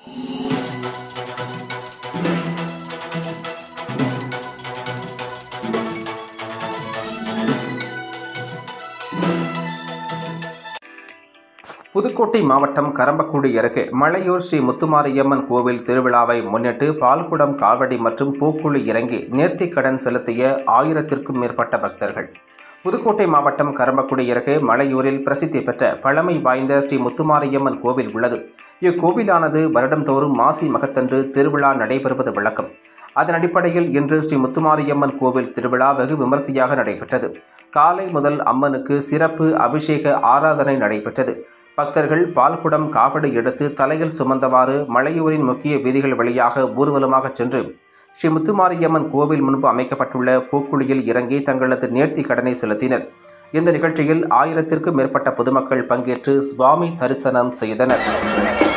புதுக்கோட்டை மாவட்டம் கரம்பக்குடி அருகே மலையூர் ஸ்ரீ முத்துமாரியம்மன் கோவில் திருவிழாவை முன்னிட்டு பால்குடம் காவடி மற்றும் பூக்குழி இறங்கி நேர்த்திக்கடன் செலுத்திய ஆயிரத்திற்கும் மேற்பட்ட பக்தர்கள் புதுக்கோட்டை மாவட்டம் கரம்பக்குடி அருகே மலையூரில் பிரசித்தி பெற்ற பழமை வாய்ந்த ஸ்ரீ முத்துமாரியம்மன் கோவில் உள்ளது இக்கோவிலானது வருடந்தோறும் மாசி மகத்தன்று திருவிழா நடைபெறுவது வழக்கம் அதன் அடிப்படையில் இன்று ஸ்ரீ முத்துமாரியம்மன் கோவில் திருவிழா வெகு விமர்சையாக நடைபெற்றது காலை முதல் அம்மனுக்கு சிறப்பு அபிஷேக ஆராதனை நடைபெற்றது பக்தர்கள் பால்குடம் காவடி எடுத்து தலையில் சுமந்தவாறு மலையூரின் முக்கிய வீதிகள் வழியாக ஊர்வலமாக சென்று ஸ்ரீ முத்துமாரியம்மன் கோவில் முன்பு அமைக்கப்பட்டுள்ள பூக்குழியில் இறங்கி தங்களது நேர்த்தி கடனை செலுத்தினர் இந்த நிகழ்ச்சியில் ஆயிரத்திற்கும் மேற்பட்ட பொதுமக்கள் பங்கேற்று சுவாமி தரிசனம் செய்தனர்